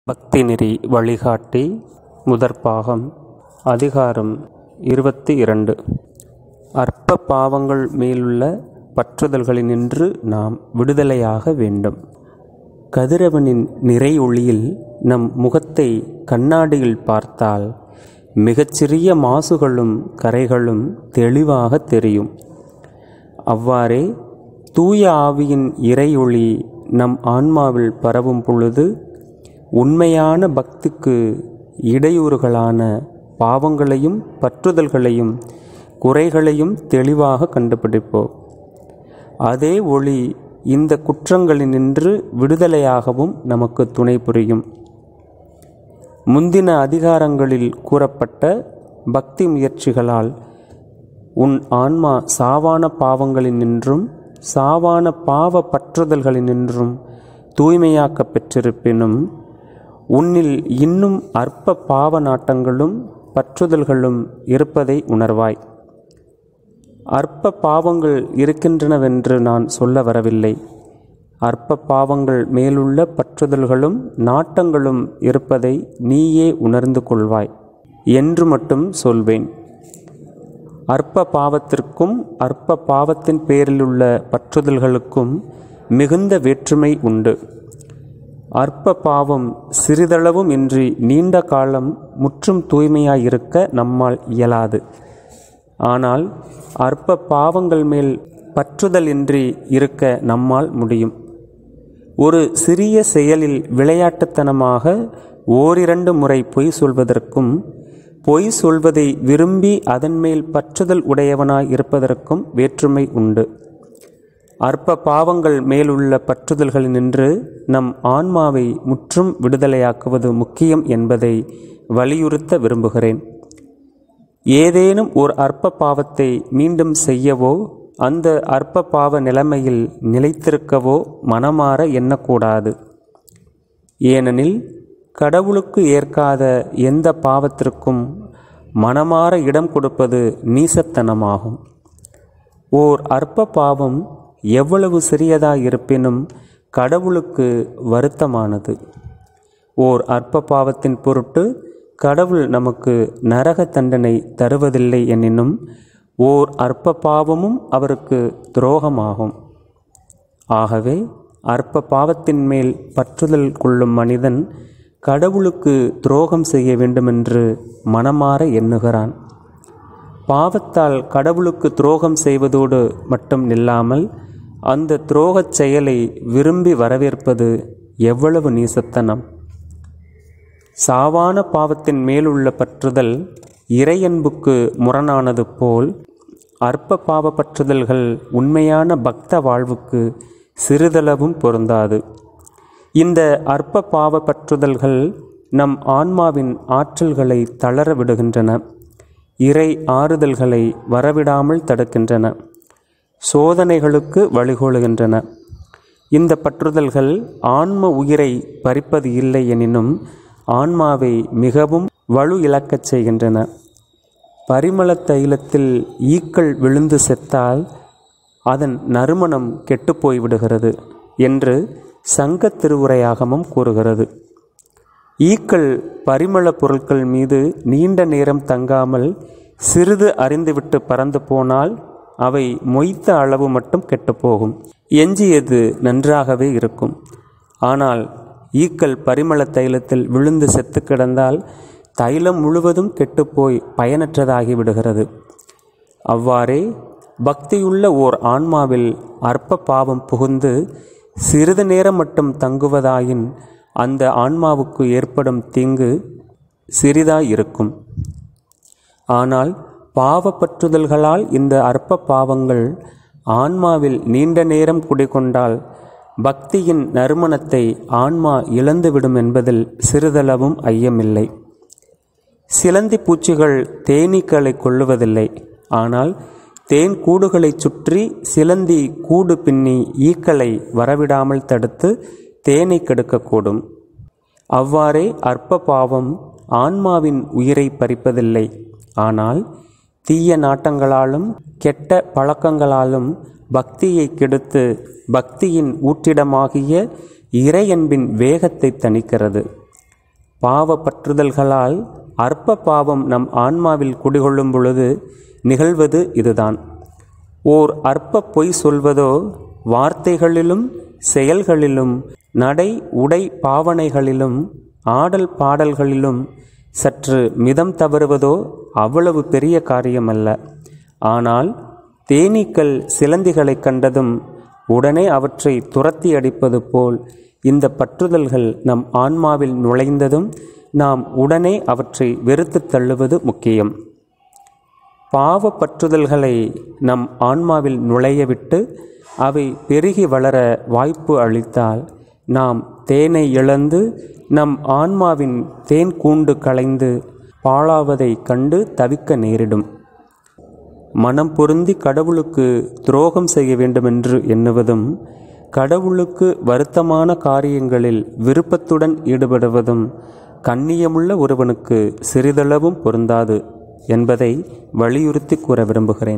பக்தி நெறி வழிகாட்டி முதற்பாகம் அதிகாரம் இருபத்தி இரண்டு அற்ப பாவங்கள் மேலுள்ள பற்றுதல்களினின்று நாம் விடுதலையாக வேண்டும் கதிரவனின் நிறை ஒளியில் நம் முகத்தை கண்ணாடியில் பார்த்தால் மிகச்சிறிய மாசுகளும் கரைகளும் தெளிவாக தெரியும் அவ்வாறே தூய ஆவியின் இறையொளி நம் ஆன்மாவில் பரவும் பொழுது உண்மையான பக்திக்கு இடையூறுகளான பாவங்களையும் பற்றுதல்களையும் குறைகளையும் தெளிவாக கண்டுபிடிப்போம் அதே ஒளி இந்த குற்றங்களினின்று விடுதலையாகவும் நமக்கு துணை புரியும் முந்தின அதிகாரங்களில் கூறப்பட்ட பக்தி முயற்சிகளால் உன் ஆன்மா சாவான பாவங்களினின்றும் சாவான பாவ பற்றுதல்களினின்றும் தூய்மையாக்கப் பெற்றிருப்பினும் உன்னில் இன்னும் அற்ப பாவ நாட்டங்களும் பற்றுதல்களும் இருப்பதை உணர்வாய் அற்ப பாவங்கள் இருக்கின்றனவென்று நான் சொல்ல வரவில்லை அற்ப பாவங்கள் மேலுள்ள பற்றுதல்களும் நாட்டங்களும் இருப்பதை நீயே உணர்ந்து கொள்வாய் என்று மட்டும் சொல்வேன் அற்ப பாவத்திற்கும் அற்ப பாவத்தின் பேரிலுள்ள பற்றுதல்களுக்கும் மிகுந்த வேற்றுமை உண்டு அற்ப பாவம் சிறிதளவும் இன்றி நீண்ட காலம் முற்றும் தூய்மையாயிருக்க நம்மால் இயலாது ஆனால் அற்ப பாவங்கள் மேல் பற்றுதல் இன்றி இருக்க நம்மால் முடியும் ஒரு சிறிய செயலில் விளையாட்டுத்தனமாக ஓரிரண்டு முறை பொய் சொல்வதற்கும் பொய் சொல்வதை விரும்பி அதன் மேல் பற்றுதல் உடையவனாய் இருப்பதற்கும் வேற்றுமை உண்டு அற்ப பாவங்கள் மேலுள்ள பற்றுதல்களினின்று நம் ஆன்மாவை முற்றும் விடுதலையாக்குவது முக்கியம் என்பதை வலியுறுத்த விரும்புகிறேன் ஏதேனும் ஓர் அற்ப பாவத்தை மீண்டும் செய்யவோ அந்த அற்ப பாவ நிலைமையில் நிலைத்திருக்கவோ மனமாற எண்ணக்கூடாது ஏனெனில் கடவுளுக்கு ஏற்காத எந்த பாவத்திற்கும் மனமாற இடம் கொடுப்பது நீசத்தனமாகும் ஓர் அற்ப பாவம் எவ்வளவு சிறியதாயிருப்பினும் கடவுளுக்கு வருத்தமானது ஓர் அற்ப பாவத்தின் பொருட்டு கடவுள் நமக்கு நரக தண்டனை தருவதில்லை எனினும் ஓர் அற்ப பாவமும் அவருக்கு துரோகமாகும் ஆகவே அற்ப பாவத்தின் மேல் பற்றுதல் கொள்ளும் மனிதன் கடவுளுக்கு துரோகம் செய்ய வேண்டுமென்று மனமாற எண்ணுகிறான் பாவத்தால் கடவுளுக்கு துரோகம் செய்வதோடு மட்டும் நில்லாமல் அந்த துரோகச் செயலை விரும்பி வரவேற்பது எவ்வளவு நீசத்தனம் சாவான பாவத்தின் மேலுள்ள பற்றுதல் இறையன்புக்கு முரணானது போல் அற்ப பாவ பற்றுதல்கள் உண்மையான பக்த வாழ்வுக்கு சிறிதளவும் பொருந்தாது இந்த அற்ப பாவ பற்றுதல்கள் நம் ஆன்மாவின் ஆற்றல்களை தளர விடுகின்றன இறை ஆறுதல்களை வரவிடாமல் தடுக்கின்றன சோதனைகளுக்கு வழிகோலுகின்றன இந்த பற்றுதல்கள் ஆன்ம உயிரை பறிப்பது இல்லை எனினும் ஆன்மாவை மிகவும் வலு இழக்கச் செய்கின்றன பரிமள தைலத்தில் ஈக்கள் விழுந்து செத்தால் அதன் நறுமணம் கெட்டுப்போய் விடுகிறது என்று சங்க திருவுரையாகமும் கூறுகிறது ஈக்கள் பரிமள பொருட்கள் மீது நீண்ட நேரம் தங்காமல் சிறிது அறிந்துவிட்டு பறந்து போனால் அவை மொய்த்த அளவு மட்டும் கெட்டுப்போகும் எஞ்சியது நன்றாகவே இருக்கும் ஆனால் ஈக்கள் பரிமள தைலத்தில் விழுந்து செத்து கிடந்தால் தைலம் முழுவதும் கெட்டுப்போய் பயனற்றதாகி விடுகிறது அவ்வாறே பக்தியுள்ள ஓர் ஆன்மாவில் அற்ப பாவம் புகுந்து சிறிது நேரம் மட்டும் தங்குவதாயின் அந்த ஆன்மாவுக்கு ஏற்படும் தீங்கு சிறிதாய் இருக்கும் ஆனால் பாவ பற்றுதல்களால் இந்த அற்ப பாவங்கள் ஆன்மாவில் நீண்ட நேரம் குடிகொண்டால் பக்தியின் நறுமணத்தை ஆன்மா இழந்துவிடும் என்பதில் சிறிதளவும் ஐயமில்லை சிலந்தி பூச்சிகள் தேனீக்களை கொள்ளுவதில்லை ஆனால் தேன் கூடுகளைச் சுற்றி சிலந்தி கூடு பின்னி ஈக்களை வரவிடாமல் தடுத்து தேனை கெடுக்கக்கூடும் அவ்வாறே அற்ப பாவம் ஆன்மாவின் உயிரை பறிப்பதில்லை ஆனால் தீய நாட்டங்களாலும் கெட்ட பழக்கங்களாலும் பக்தியை கெடுத்து பக்தியின் ஊற்றிடமாகிய இறையன்பின் வேகத்தை தணிக்கிறது பாவ பற்றுதல்களால் அற்ப பாவம் நம் ஆன்மாவில் குடிகொள்ளும் பொழுது நிகழ்வது இதுதான் ஓர் அற்ப பொய் சொல்வதோ வார்த்தைகளிலும் செயல்களிலும் நடை உடை பாவனைகளிலும் ஆடல் பாடல்களிலும் சற்று மிதம் தவறுவதோ அவ்வளவு பெரிய காரியமல்ல ஆனால் தேனீக்கள் சிலந்திகளைக் கண்டதும் உடனே அவற்றை துரத்தி அடிப்பது போல் இந்த பற்றுதல்கள் நம் ஆன்மாவில் நுழைந்ததும் நாம் உடனே அவற்றை வெறுத்து தள்ளுவது முக்கியம் பாவ பற்றுதல்களை நம் ஆன்மாவில் நுழையவிட்டு அவை பெருகி வளர வாய்ப்பு அளித்தால் நாம் தேனை இழந்து நம் ஆன்மாவின் தேன் கூண்டு களைந்து பாழாவதைக் கண்டு தவிக்க நேரிடும் மனம் பொருந்தி கடவுளுக்கு துரோகம் செய்ய வேண்டுமென்று எண்ணுவதும் கடவுளுக்கு வருத்தமான காரியங்களில் விருப்பத்துடன் ஈடுபடுவதும் கண்ணியமுள்ள ஒருவனுக்கு சிறிதளவும் பொருந்தாது என்பதை வலியுறுத்தி கூற விரும்புகிறேன்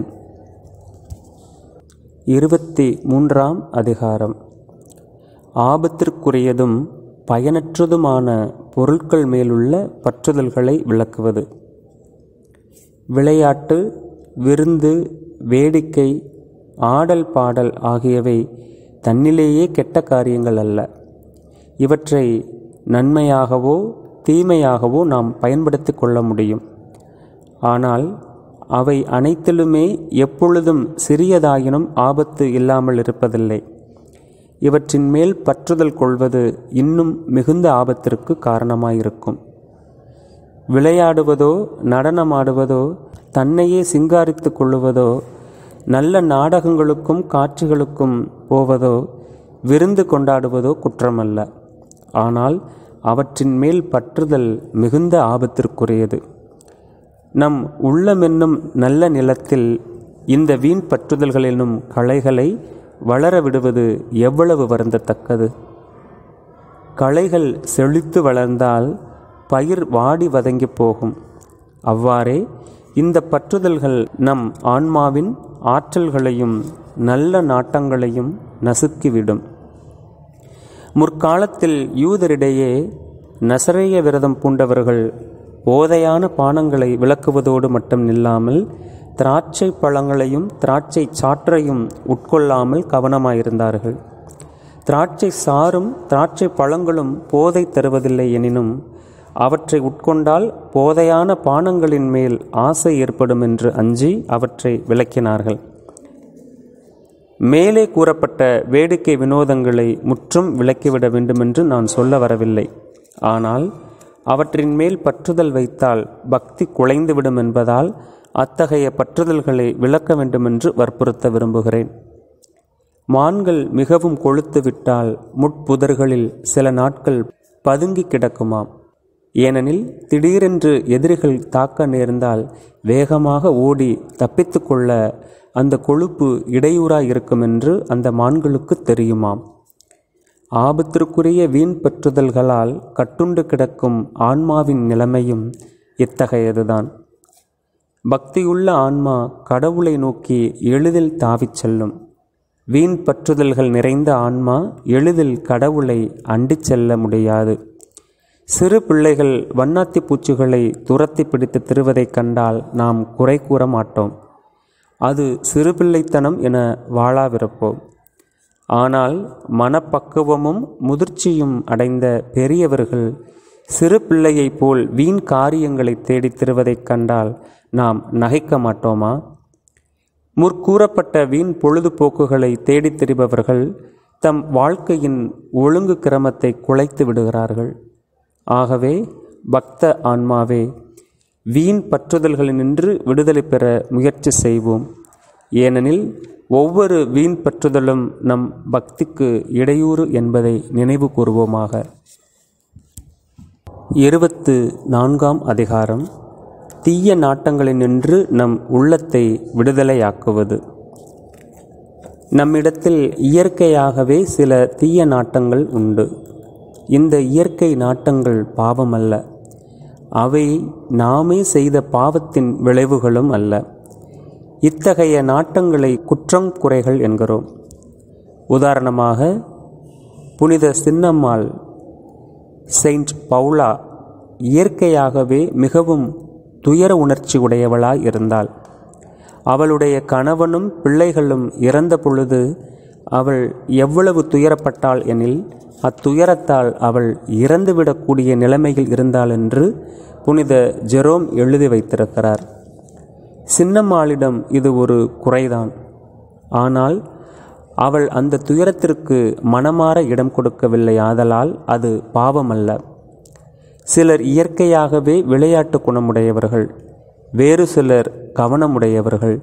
இருபத்தி மூன்றாம் அதிகாரம் ஆபத்திற்குரியதும் பயனற்றதுமான பொருட்கள் மேலுள்ள பற்றுதல்களை விளக்குவது விளையாட்டு விருந்து வேடிக்கை ஆடல் பாடல் ஆகியவை தன்னிலேயே கெட்ட காரியங்கள் அல்ல இவற்றை நன்மையாகவோ தீமையாகவோ நாம் பயன்படுத்தி கொள்ள முடியும் ஆனால் அவை அனைத்திலுமே எப்பொழுதும் சிறியதாயினும் ஆபத்து இல்லாமல் இருப்பதில்லை இவற்றின் மேல் பற்றுதல் கொள்வது இன்னும் மிகுந்த ஆபத்திற்கு காரணமாயிருக்கும் விளையாடுவதோ நடனமாடுவதோ தன்னையே சிங்காரித்து கொள்ளுவதோ நல்ல நாடகங்களுக்கும் காட்சிகளுக்கும் போவதோ விருந்து கொண்டாடுவதோ குற்றமல்ல ஆனால் அவற்றின் மேல் பற்றுதல் மிகுந்த ஆபத்திற்குரியது நம் உள்ளமென்னும் நல்ல நிலத்தில் இந்த வீண் பற்றுதல்கள் என்னும் களைகளை வளர விடுவது எவ்வளவு வருந்தத்தக்கது களைகள் செழித்து வளர்ந்தால் பயிர் வாடி வதங்கி போகும் அவ்வாறே இந்த பற்றுதல்கள் நம் ஆன்மாவின் ஆற்றல்களையும் நல்ல நாட்டங்களையும் நசுக்கிவிடும் முற்காலத்தில் யூதரிடையே நசரேய விரதம் பூண்டவர்கள் போதையான பானங்களை விளக்குவதோடு மட்டும் நில்லாமல் திராட்சை பழங்களையும் திராட்சை சாற்றையும் உட்கொள்ளாமல் கவனமாயிருந்தார்கள் திராட்சை சாறும் திராட்சை பழங்களும் போதை தருவதில்லை எனினும் அவற்றை உட்கொண்டால் போதையான பானங்களின் மேல் ஆசை ஏற்படும் என்று அஞ்சி அவற்றை விளக்கினார்கள் மேலே கூறப்பட்ட வேடிக்கை வினோதங்களை முற்றும் விலக்கிவிட வேண்டுமென்று நான் சொல்ல வரவில்லை ஆனால் அவற்றின் மேல் பற்றுதல் வைத்தால் பக்தி குலைந்துவிடும் என்பதால் அத்தகைய பற்றுதல்களை விளக்க வேண்டுமென்று வற்புறுத்த விரும்புகிறேன் மான்கள் மிகவும் கொழுத்து விட்டால் முட்புதர்களில் சில நாட்கள் பதுங்கி கிடக்குமாம் ஏனெனில் திடீரென்று எதிரிகள் தாக்க நேர்ந்தால் வேகமாக ஓடி தப்பித்து கொள்ள அந்த கொழுப்பு இடையூறாய் இருக்கும் என்று அந்த மான்களுக்கு தெரியுமாம் ஆபத்திற்குரிய வீண் பற்றுதல்களால் கட்டுண்டு கிடக்கும் ஆன்மாவின் நிலைமையும் இத்தகையதுதான் பக்தியுள்ள ஆன்மா கடவுளை நோக்கி எளிதில் தாவிச் செல்லும் வீண் பற்றுதல்கள் நிறைந்த ஆன்மா எளிதில் கடவுளை அண்டிச் செல்ல முடியாது சிறு பிள்ளைகள் வண்ணாத்தி பூச்சிகளை துரத்தி பிடித்து திருவதைக் கண்டால் நாம் குறை கூற மாட்டோம் அது சிறுபிள்ளைத்தனம் என வாழாவிருப்போம் ஆனால் மனப்பக்குவமும் முதிர்ச்சியும் அடைந்த பெரியவர்கள் சிறு பிள்ளையைப் போல் வீண் காரியங்களை தேடித் திருவதைக் கண்டால் நாம் நகைக்க மாட்டோமா முற்கூறப்பட்ட வீண் பொழுதுபோக்குகளை தேடித் திரிபவர்கள் தம் வாழ்க்கையின் ஒழுங்கு கிரமத்தை குலைத்து விடுகிறார்கள் ஆகவே பக்த ஆன்மாவே வீண் பற்றுதல்களினின்று விடுதலை பெற முயற்சி செய்வோம் ஏனெனில் ஒவ்வொரு வீண் பற்றுதலும் நம் பக்திக்கு இடையூறு என்பதை நினைவு கூறுவோமாக இருபத்து நான்காம் அதிகாரம் தீய நாட்டங்களினின்று நம் உள்ளத்தை விடுதலையாக்குவது நம்மிடத்தில் இயற்கையாகவே சில தீய நாட்டங்கள் உண்டு இந்த இயற்கை நாட்டங்கள் பாவமல்ல அவை நாமே செய்த பாவத்தின் விளைவுகளும் அல்ல இத்தகைய நாட்டங்களை குற்றம் குறைகள் என்கிறோம் உதாரணமாக புனித சின்னம்மாள் செயின்ட் பவுலா இயற்கையாகவே மிகவும் துயர உணர்ச்சி உடையவளாய் இருந்தாள் அவளுடைய கணவனும் பிள்ளைகளும் இறந்த பொழுது அவள் எவ்வளவு துயரப்பட்டாள் எனில் அத்துயரத்தால் அவள் இறந்துவிடக்கூடிய நிலைமையில் இருந்தாள் என்று புனித ஜெரோம் எழுதி வைத்திருக்கிறார் சின்னம்மாளிடம் இது ஒரு குறைதான் ஆனால் அவள் அந்த துயரத்திற்கு மனமாற இடம் கொடுக்கவில்லை ஆதலால் அது பாவமல்ல சிலர் இயற்கையாகவே விளையாட்டு குணமுடையவர்கள் வேறு சிலர் கவனமுடையவர்கள்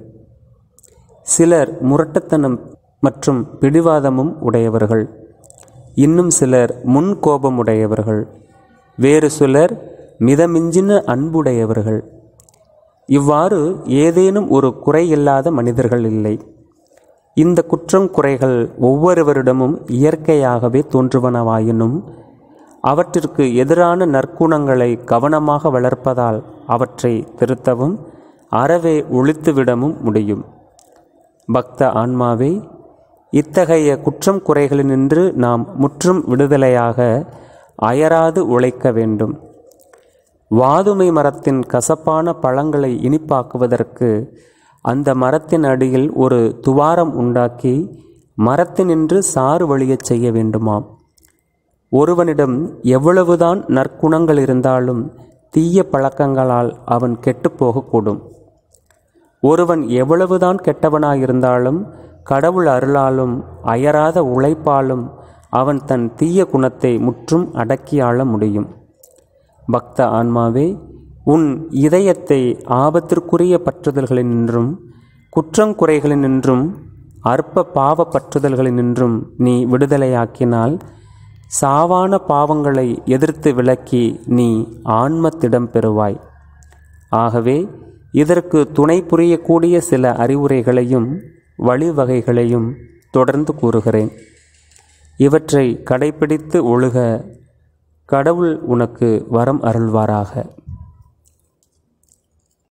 சிலர் முரட்டத்தனம் மற்றும் பிடிவாதமும் உடையவர்கள் இன்னும் சிலர் முன் கோபமுடையவர்கள் வேறு சிலர் மிதமிஞ்சின அன்புடையவர்கள் இவ்வாறு ஏதேனும் ஒரு குறை இல்லாத மனிதர்கள் இல்லை இந்த குற்றம் குறைகள் ஒவ்வொருவரிடமும் இயற்கையாகவே தோன்றுவனவாயினும் அவற்றிற்கு எதிரான நற்குணங்களை கவனமாக வளர்ப்பதால் அவற்றை திருத்தவும் அறவே ஒழித்துவிடவும் முடியும் பக்த ஆன்மாவே இத்தகைய குற்றம் குறைகளினின்று நாம் முற்றும் விடுதலையாக அயராது உழைக்க வேண்டும் வாதுமை மரத்தின் கசப்பான பழங்களை இனிப்பாக்குவதற்கு அந்த மரத்தின் அடியில் ஒரு துவாரம் உண்டாக்கி மரத்தினின்று சாறு வழியச் செய்ய வேண்டுமாம் ஒருவனிடம் எவ்வளவுதான் நற்குணங்கள் இருந்தாலும் தீய பழக்கங்களால் அவன் கெட்டுப்போகக்கூடும் ஒருவன் எவ்வளவுதான் கெட்டவனாயிருந்தாலும் கடவுள் அருளாலும் அயராத உழைப்பாலும் அவன் தன் தீய குணத்தை முற்றும் அடக்கியாள முடியும் பக்த ஆன்மாவே உன் இதயத்தை ஆபத்திற்குரிய பற்றுதல்களினின்றும் குற்றங்குறைகளினின்றும் அற்ப பாவ பற்றுதல்களினின்றும் நீ விடுதலையாக்கினால் சாவான பாவங்களை எதிர்த்து விலக்கி நீ ஆன்மத்திடம் பெறுவாய் ஆகவே இதற்கு துணை புரியக்கூடிய சில அறிவுரைகளையும் வழிவகைகளையும் தொடர்ந்து கூறுகிறேன் இவற்றை கடைப்பிடித்து ஒழுக கடவுள் உனக்கு வரம் அருள்வாராக